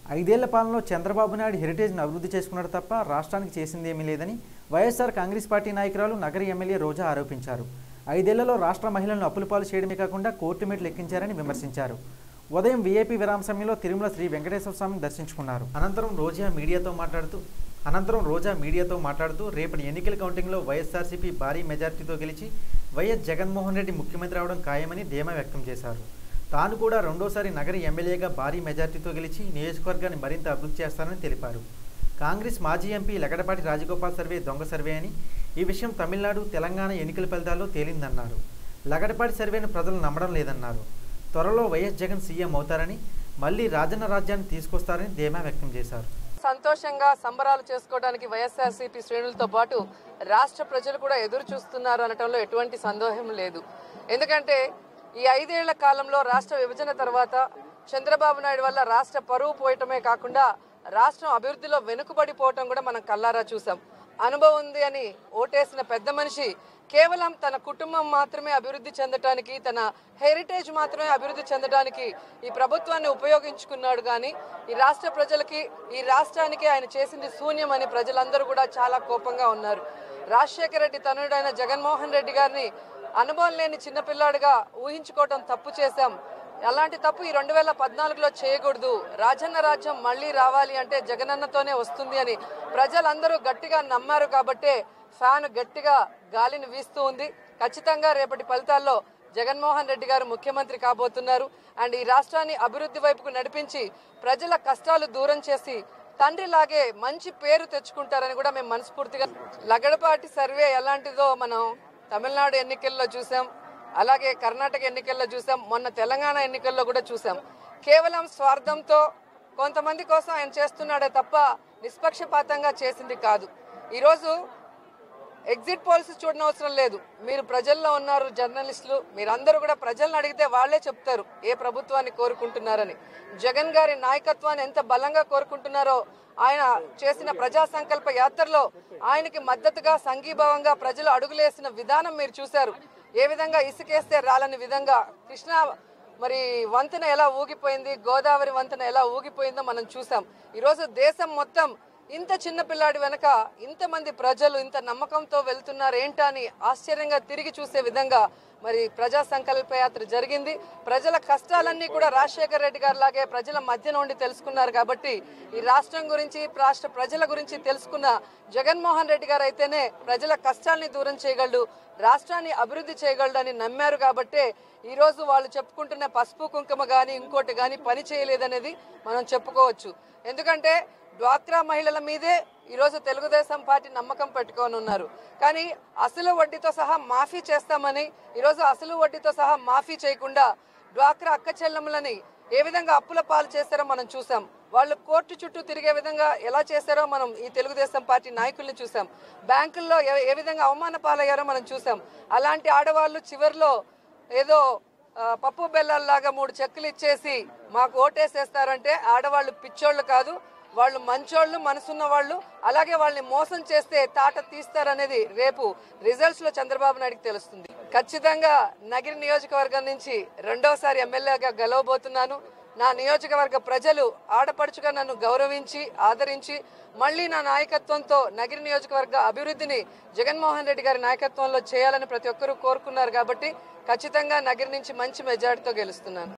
ఐదేళ్ల పాలనలో చంద్రబాబు నాయుడు హెరిటేజ్ను అభివృద్ధి చేసుకున్నాడు తప్ప రాష్ట్రానికి చేసింది ఏమీ లేదని వైఎస్ఆర్ కాంగ్రెస్ పార్టీ నాయకురాలు నగర ఎమ్మెల్యే రోజా ఆరోపించారు ఐదేళ్లలో రాష్ట్ర మహిళలను అప్పుల పాలు చేయడమే కాకుండా కోర్టు మెట్లు ఎక్కించారని విమర్శించారు ఉదయం వీఐపీ విరామ సమయంలో తిరుమల శ్రీ వెంకటేశ్వర స్వామిని దర్శించుకున్నారు అనంతరం రోజా మీడియాతో మాట్లాడుతూ అనంతరం రోజా మీడియాతో మాట్లాడుతూ రేపటి ఎన్నికల కౌంటింగ్లో వైఎస్ఆర్సీపీ భారీ మెజార్టీతో గెలిచి వైఎస్ జగన్మోహన్ రెడ్డి ముఖ్యమంత్రి అవడం ఖాయమని ధీమా వ్యక్తం చేశారు తాను కూడా రెండోసారి నగర ఎమ్మెల్యేగా భారీ మెజార్టీతో గెలిచి నియోజకవర్గాన్ని మరింత అభివృద్ధి చేస్తానని తెలిపారు కాంగ్రెస్ మాజీ ఎంపీ లగడపాటి రాజగోపాల్ సర్వే దొంగ సర్వే అని ఈ విషయం తమిళనాడు తెలంగాణ ఎన్నికల ఫలితాల్లో తేలిందన్నారు లగడపాటి సర్వేను ప్రజలు నమ్మడం లేదన్నారు త్వరలో వైఎస్ జగన్ సీఎం అవుతారని మళ్ళీ రాజన్న రాజ్యాన్ని తీసుకొస్తారని ధీమా వ్యక్తం చేశారు సంతోషంగా సంబరాలు చేసుకోవడానికి వైఎస్ఆర్సీపీ శ్రేణులతో పాటు రాష్ట్ర ప్రజలు కూడా ఎదురు చూస్తున్నారు అనటంలో ఎటువంటి సందేహం లేదు ఎందుకంటే ఈ ఐదేళ్ల కాలంలో రాష్ట్ర విభజన తర్వాత చంద్రబాబు నాయుడు వల్ల రాష్ట్ర పరువు పోయటమే కాకుండా రాష్ట్రం అభివృద్ధిలో వెనుకబడిపోవటం కూడా మనం కల్లారా చూసాం అనుభవం ఉంది అని ఓటేసిన పెద్ద మనిషి కేవలం తన కుటుంబం మాత్రమే అభివృద్ధి చెందటానికి తన హెరిటేజ్ మాత్రమే అభివృద్ధి చెందడానికి ఈ ప్రభుత్వాన్ని ఉపయోగించుకున్నాడు కానీ ఈ రాష్ట్ర ప్రజలకి ఈ రాష్ట్రానికి ఆయన చేసింది శూన్యమని ప్రజలందరూ కూడా చాలా కోపంగా ఉన్నారు రాజశేఖర రెడ్డి తనుడైన జగన్మోహన్ రెడ్డి గారిని అనుభవం లేని చిన్నపిల్లాడిగా ఊహించుకోవటం తప్పు చేశాం అలాంటి తప్పు ఈ రెండు వేల పద్నాలుగులో చేయకూడదు రాజన్న రాజ్యం మళ్ళీ రావాలి అంటే జగనన్నతోనే వస్తుంది అని ప్రజలందరూ గట్టిగా నమ్మారు కాబట్టే ఫ్యాన్ గట్టిగా గాలిని వీస్తూ ఉంది ఖచ్చితంగా రేపటి ఫలితాల్లో జగన్మోహన్ రెడ్డి గారు ముఖ్యమంత్రి కాబోతున్నారు అండ్ ఈ రాష్ట్రాన్ని అభివృద్ధి వైపుకు నడిపించి ప్రజల కష్టాలు దూరం చేసి తండ్రిలాగే మంచి పేరు తెచ్చుకుంటారని కూడా మేము మనస్ఫూర్తిగా లగడపాటి సర్వే ఎలాంటిదో మనం తమిళనాడు ఎన్నికల్లో చూసాం అలాగే కర్ణాటక ఎన్నికల్లో చూసాం మొన్న తెలంగాణ ఎన్నికల్లో కూడా చూసాం కేవలం స్వార్థంతో కొంతమంది కోసం ఆయన చేస్తున్నాడే తప్ప నిష్పక్షపాతంగా చేసింది కాదు ఈరోజు ఎగ్జిట్ పోల్స్ చూడనవసరం లేదు మీరు ప్రజల్లో ఉన్నారు జర్నలిస్టులు మీరందరూ కూడా ప్రజలను అడిగితే వాళ్ళే చెప్తారు ఏ ప్రభుత్వాన్ని కోరుకుంటున్నారని జగన్ గారి నాయకత్వాన్ని ఎంత బలంగా కోరుకుంటున్నారో ఆయన చేసిన ప్రజా సంకల్ప యాత్రలో ఆయనకి మద్దతుగా సంఘీభావంగా ప్రజలు అడుగులేసిన విధానం మీరు చూశారు ఏ విధంగా ఇసుకేస్తే రాలని విధంగా కృష్ణా మరి వంతెన ఎలా ఊగిపోయింది గోదావరి వంతెన ఎలా ఊగిపోయిందో మనం చూసాం ఈరోజు దేశం మొత్తం ఇంత చిన్న పిల్లాడి వెనక ఇంతమంది ప్రజలు ఇంత నమ్మకంతో వెళ్తున్నారు ఏంటా అని ఆశ్చర్యంగా తిరిగి చూసే విధంగా మరి ప్రజా సంకల్ప యాత్ర జరిగింది ప్రజల కష్టాలన్నీ కూడా రాజశేఖర రెడ్డి గారి లాగే ప్రజల మధ్య నుండి తెలుసుకున్నారు కాబట్టి ఈ రాష్ట్రం గురించి రాష్ట్ర ప్రజల గురించి తెలుసుకున్న జగన్మోహన్ రెడ్డి గారు అయితేనే ప్రజల కష్టాల్ని దూరం చేయగలడు రాష్ట్రాన్ని అభివృద్ధి చేయగలడు అని నమ్మారు కాబట్టే ఈ రోజు వాళ్ళు చెప్పుకుంటున్న పసుపు కుంకుమ గాని ఇంకోటి గాని పని చేయలేదనేది మనం చెప్పుకోవచ్చు ఎందుకంటే డ్వాక్రా మహిళల మీదే ఈరోజు తెలుగుదేశం పార్టీ నమ్మకం పెట్టుకొని ఉన్నారు కానీ అసలు వడ్డీతో సహా మాఫీ చేస్తామని ఈరోజు అసలు వడ్డీతో సహా మాఫీ చేయకుండా డ్వాక్రా అక్క చెల్లెములని ఏ విధంగా అప్పుల పాలు చేస్తారో మనం చూసాం వాళ్ళు కోర్టు చుట్టూ తిరిగే విధంగా ఎలా చేశారో మనం ఈ తెలుగుదేశం పార్టీ నాయకుల్ని చూసాం బ్యాంకుల్లో ఏ- ఏ విధంగా అవమాన పాలయ్యారో మనం చూసాం అలాంటి ఆడవాళ్ళు చివరిలో ఏదో ఆ, పప్పు బెల్లాల్లాగా మూడు చెక్కులు ఇచ్చేసి మాకు ఓటేసేస్తారంటే ఆడవాళ్ళు పిచ్చోళ్ళు కాదు వాళ్ళు మంచోళ్ళు మనసున్న వాళ్ళు అలాగే వాళ్ళని మోసం చేస్తే తాట తీస్తారనేది రేపు రిజల్ట్స్ లో చంద్రబాబు నాయుడుకి తెలుస్తుంది ఖచ్చితంగా నగిరి నియోజకవర్గం నుంచి రెండోసారి ఎమ్మెల్యేగా గెలవబోతున్నాను నా నియోజకవర్గ ప్రజలు ఆడపడుచుగా నన్ను గౌరవించి ఆదరించి మళ్ళీ నా నాయకత్వంతో నగిరి నియోజకవర్గ అభివృద్ధిని జగన్మోహన్ రెడ్డి గారి నాయకత్వంలో చేయాలని ప్రతి ఒక్కరూ కోరుకున్నారు కాబట్టి ఖచ్చితంగా నగిరి నుంచి మంచి మెజార్టీతో గెలుస్తున్నాను